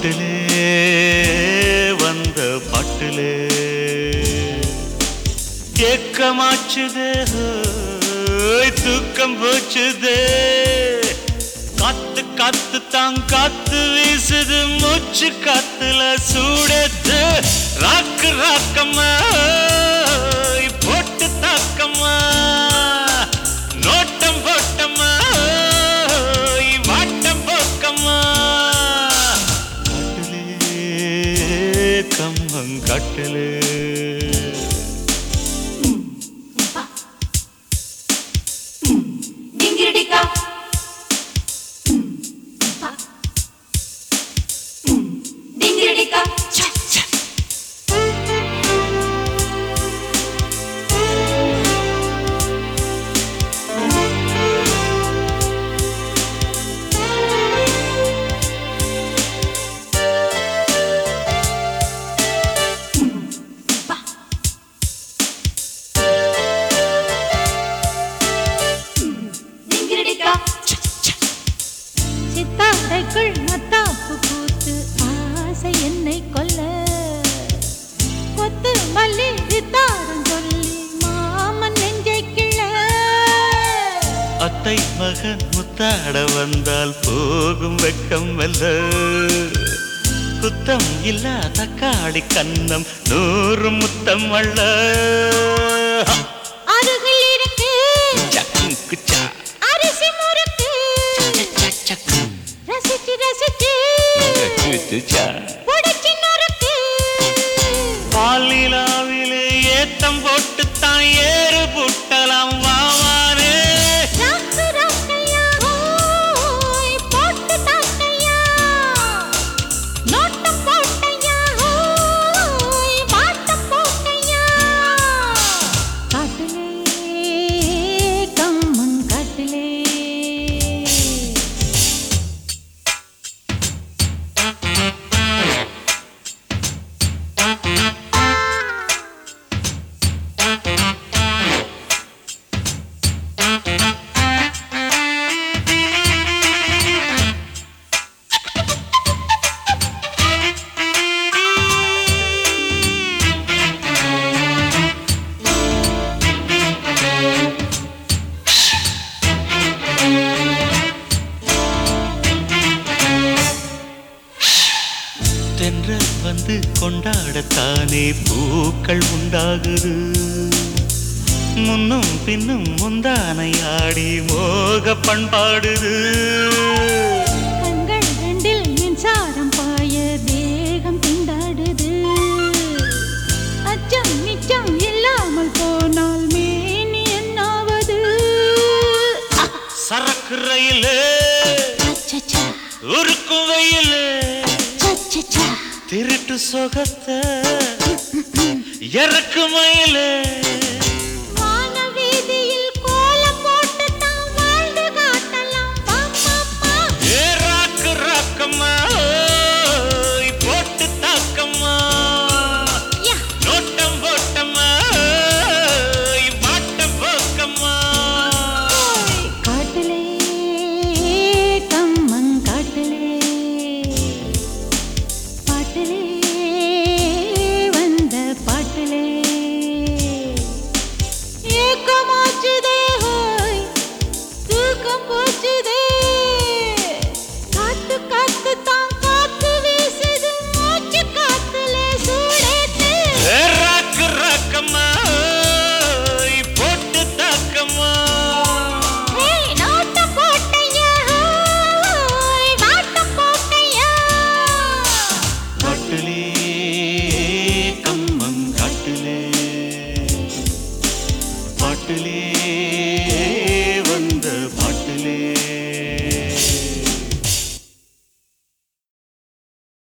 காட்டிலே வந்த பாட்டிலே ஏக்கமாச்சுதே ஹோய், தூக்கம் போச்சுதே காத்து காத்து தான் காத்து வீசுது மூச்சு காத்துல சூடுது ராக்கு ராக்கம்மா ஹோய், போட்டு தாக்கம்மா நோட்டம் போட்டம்மா ஹோய், வாட்டம் போக்கம்மா காட்டிலே கம்மங்காட்டிலே டிங்கிரிடிக்கா டிங்கிரிடிக்கா டிங்கிரிடிக்கா சித்தாடைக்குள் மத்தாப்பு பூத்து ஆசை என்னை கொல்ல கொத்து மல்லி சித்தாரம் சொல்லி மாமன் நெஞ்சை கிள்ள அத்தை மகன் முத்தாட வந்தால் போகும் வெக்கம் வல்ல குத்தம் இல்ல தக்காளி கன்னம் நூறு முத்தம் அல்ல அருகில் இருக்கு சக்கும் குச்சா அரிசி முறுக்கு ரசிச்சு ரசிச்சு குச்சுச்சா. புடிச்சு நொறுக்கு பாலிலாவிலே ஏத்தம் போட்டு தான் ஏறு புட்டலாம் வாவானே ராக்கு ராக்கையா ஹோய் போட்டு தாக்கையா நோட்டம் போட்டையா ஹோய் வாட்டம் போட்டையா காட்டிலே கம்மன் காட்டிலே தென்றல் வந்து கொண்டாடத்தானே பூக்கள் உண்டாகுது முன்னும் பின்னும் முந்தானையாடி மோக பண்பாடுது கண்கள் ரெண்டில் மின்சாரம் பாய தேகம் திண்டாடுது அச்சம் நிச்சம் இல்லாமல் போனால் மேனி என்னாவது சரக்கு ரயிலே அச்சச்சா, உருக்கு வெயிலே சச்சச்சா. திருட்டு சொகத்தை இறக்கு மயிலே